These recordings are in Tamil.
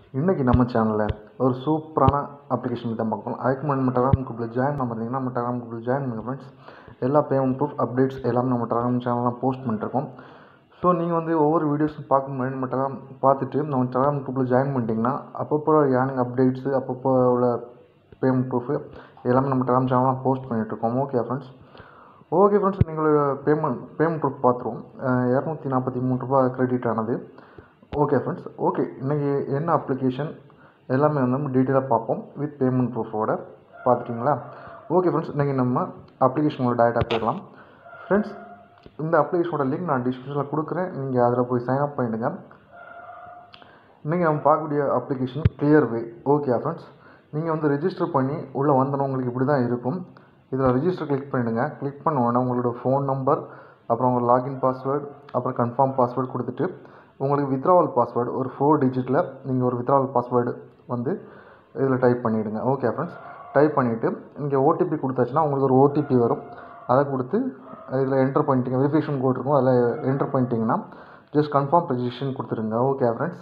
இன்றைக்கி நம்ம சேனலில் ஒரு சூப்பரான அப்ளிகேஷன் தான் பார்க்கலாம் அதுக்கு முன்னாடி நம்ம டெலாம் குரூப்பில் ஜாயின் பண்ண பார்த்தீங்கன்னா நம்ம டெலாம் குரூப்பில் ஜாயின் பண்ணுங்க ஃப்ரெண்ட்ஸ் எல்லா பேமெண்ட் ப்ரூஃப் அப்டேட்ஸ் எல்லாமே நம்ம டெலாம் சேனலில் போஸ்ட் பண்ணிட்டுருக்கோம் ஸோ நீங்கள் வந்து ஒவ்வொரு வீடியோஸும் பார்க்க முன்னாடி நம்ம டெலாம் பார்த்துட்டு நம்ம டெலாம் குரூப்பில் ஜாயின் பண்ணிட்டீங்கன்னா அப்பப்போ ஏர்னிங் அப்டேட்ஸு அப்பப்போ உள்ள பேமெண்ட் ப்ரூஃபு எல்லாமே நம்ம டெலாம் சேனலில் போஸ்ட் பண்ணிகிட்ருக்கோம் ஓகே ஃப்ரெண்ட்ஸ் ஓகே ஃப்ரெண்ட்ஸ் நீங்கள் பேமெண்ட் பேமெண்ட் ப்ரூஃப் பார்த்துருவோம் இரநூத்தி நாற்பத்தி மூணு ரூபா கிரெடிட் ஆனது ஓகே ஃப்ரெண்ட்ஸ் ஓகே இன்றைக்கி என்ன அப்ளிகேஷன் எல்லாமே வந்து நம்ம டீட்டெயிலாக பார்ப்போம் வித் பேமெண்ட் ப்ரூஃபோட பார்த்துட்டிங்களா ஓகே ஃப்ரெண்ட்ஸ் இன்றைக்கி நம்ம அப்ளிகேஷனோட டேரெக்டாக போயிடலாம் ஃப்ரெண்ட்ஸ் இந்த அப்ளிகேஷனோட லிங்க் நான் டிஸ்கிரிப்ஷனில் கொடுக்குறேன் நீங்கள் அதில் போய் சைன் அப் பண்ணிடுங்க இன்றைக்கி நம்ம பார்க்கக்கூடிய application clear way okay friends நீங்கள் வந்து ரெஜிஸ்டர் பண்ணி உள்ளே வந்தோன்னா உங்களுக்கு இப்படி தான் இருக்கும் இதில் ரெஜிஸ்டர் கிளிக் பண்ணிவிடுங்க கிளிக் பண்ண உடனே உங்களோட ஃபோன் நம்பர் அப்புறம் உங்கள் லாகின் பாஸ்வேர்டு அப்புறம் கன்ஃபார்ம் பாஸ்வேர்டு கொடுத்துட்டு உங்களுக்கு வித்ராவல் பாஸ்வேர்டு ஒரு ஃபோர் டிஜிட்டில் நீங்கள் ஒரு வித்ராவல் பாஸ்வேர்டு வந்து இதில் டைப் பண்ணிவிடுங்க ஓகே ஃப்ரெண்ட்ஸ் டைப் பண்ணிவிட்டு நீங்கள் ஓடிபி கொடுத்தாச்சுன்னா உங்களுக்கு ஒரு ஓடிபி வரும் அதை கொடுத்து இதில் என்டர் பண்ணிட்டீங்க வெரிஃபிகேஷன் கோட் இருக்கும் அதில் என்டர் பண்ணிட்டீங்கன்னா ஜஸ்ட் கன்ஃபார்ம் ரெஜிஸ்ட்ரேஷன் கொடுத்துருங்க ஓகே ஃப்ரெண்ட்ஸ்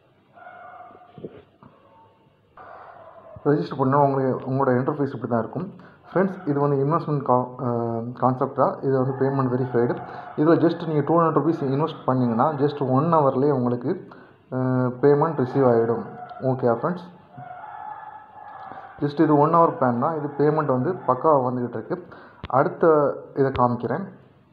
ரெஜிஸ்டர் பண்ணால் உங்களுக்கு உங்களோட இன்டர்ஃபேஸ் இப்படி தான் இருக்கும் ஃப்ரெண்ட்ஸ் இது வந்து இன்வெஸ்ட்மெண்ட் கா கான்செப்டாக இது வந்து பேமெண்ட் வெரிஃபைடு இதில் ஜஸ்ட் நீங்கள் டூ ஹண்ட்ரட் ருபீஸ் இன்வெஸ்ட் பண்ணிங்கன்னா ஜஸ்ட் ஒன் ஹவர்லேயே உங்களுக்கு பேமெண்ட் ரிசீவ் ஆகிடும் ஓகே ஃப்ரெண்ட்ஸ் ஜஸ்ட் இது ஒன் ஹவர் பிளான் தான் இது பேமெண்ட் வந்து பக்காவாக வந்துக்கிட்டு இருக்கு அடுத்த இதை காமிக்கிறேன்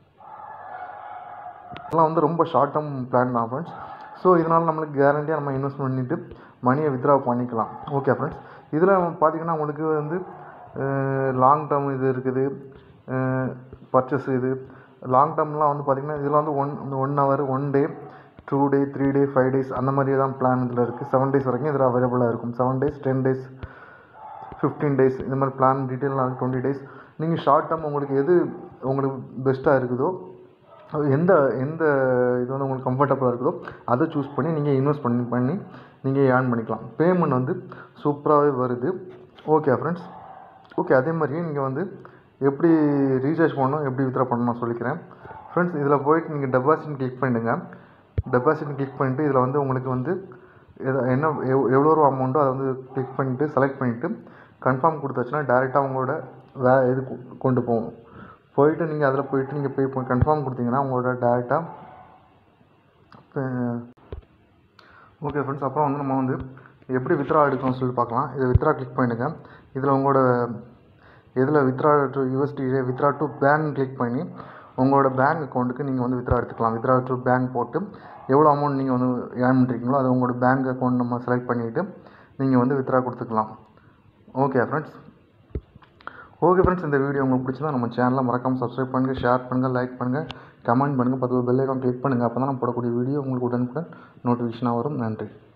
இதெல்லாம் வந்து ரொம்ப ஷார்ட் டேர்ம் பிளான் தான் ஃப்ரெண்ட்ஸ் ஸோ இதனால் நம்மளுக்கு கேரண்டியாக நம்ம இன்வெஸ்ட் பண்ணிவிட்டு மணியை வித்ரா பண்ணிக்கலாம் ஓகே ஃப்ரெண்ட்ஸ் இதில் பார்த்தீங்கன்னா உங்களுக்கு வந்து லாங் டேர்ம் இது இருக்குது பர்ச்சேஸ் இது லாங் டேர்ம்லாம் வந்து பார்த்திங்கன்னா இதில் வந்து one one hour one day two day three day five days அந்த மாதிரி தான் பிளான் இதில் இருக்குது செவன் டேஸ் வரைக்கும் இதில் அவைலபிளாக இருக்கும் seven days ten days fifteen days இந்த மாதிரி பிளான் டீட்டெயிலாக டுவெண்ட்டி டேஸ் நீங்கள் ஷார்ட் டேர்ம் உங்களுக்கு எது உங்களுக்கு பெஸ்ட்டாக இருக்குதோ எந்த எந்த இது வந்து உங்களுக்கு கம்ஃபர்டபுளாக இருக்குதோ அதை சூஸ் பண்ணி நீங்கள் இன்வெஸ்ட் பண்ணி பண்ணி நீங்கள் ஏர்ன் பண்ணிக்கலாம் பேமெண்ட் வந்து சூப்பராகவே வருது ஓகே ஃப்ரெண்ட்ஸ் ஓகே அதே மாதிரியே நீங்கள் வந்து எப்படி ரீசார்ஜ் பண்ணணும் எப்படி வித்ரா பண்ணணும் நான் சொல்லிக்கிறேன் ஃப்ரெண்ட்ஸ் இதில் போயிட்டு நீங்கள் டெபாசிட் கிளிக் பண்ணிடுங்க டெபாசிட் கிளிக் பண்ணிவிட்டு இதில் வந்து உங்களுக்கு வந்து எது என்ன எவ் எவ்வளோ ரூபா அமௌண்ட்டோ அதை வந்து கிளிக் பண்ணிவிட்டு செலக்ட் பண்ணிவிட்டு கன்ஃபார்ம் கொடுத்தாச்சுன்னா டேரெக்டாக உங்களோட வே இது கொண்டு போகும் போயிட்டு நீங்கள் அதில் போயிட்டு நீங்கள் பே கன்ஃபார்ம் கொடுத்தீங்கன்னா உங்களோட டேரெக்டாக ஓகே ஃப்ரெண்ட்ஸ் அப்புறம் வந்து நம்ம வந்து எப்படி வித்ரா எடுக்கணும்னு சொல்லி பார்க்கலாம் இதை வித்ரா கிளிக் பண்ணிடுங்க இதில் உங்களோட இதில் withdraw to USD withdraw to bank click பண்ணி உங்களோட பேங்க் அக்கௌண்ட்டுக்கு நீங்கள் வந்து வித்ரா எடுத்துக்கலாம் வித்ரா டு பேங்க் போட்டு எவ்வளோ அமௌண்ட் நீங்கள் வந்து ஏர்ன் பண்ணுறீங்களோ அதை உங்களோட பேங்க் அக்கௌண்ட் நம்ம செலக்ட் பண்ணிவிட்டு நீங்கள் வந்து வித்ரா கொடுத்துக்கலாம் ஓகே ஃப்ரெண்ட்ஸ் ஓகே ஃப்ரெண்ட்ஸ் இந்த வீடியோ உங்களுக்கு பிடிச்சதா நம்ம சேனலில் மறக்காமல் சப்ஸ்கிரைப் பண்ணுங்கள் ஷேர் பண்ணுங்கள் லைக் பண்ணுங்கள் கமெண்ட் பண்ணுங்கள் பத்து பெல் ஐக்கான் கிளிக் பண்ணுங்கள் அப்போ தான் நம்ம போடக்கூடிய வீடியோ உங்களுக்கு உடனுக்குடன் நோட்டிஃபிகேஷனாக வரும் நன்றி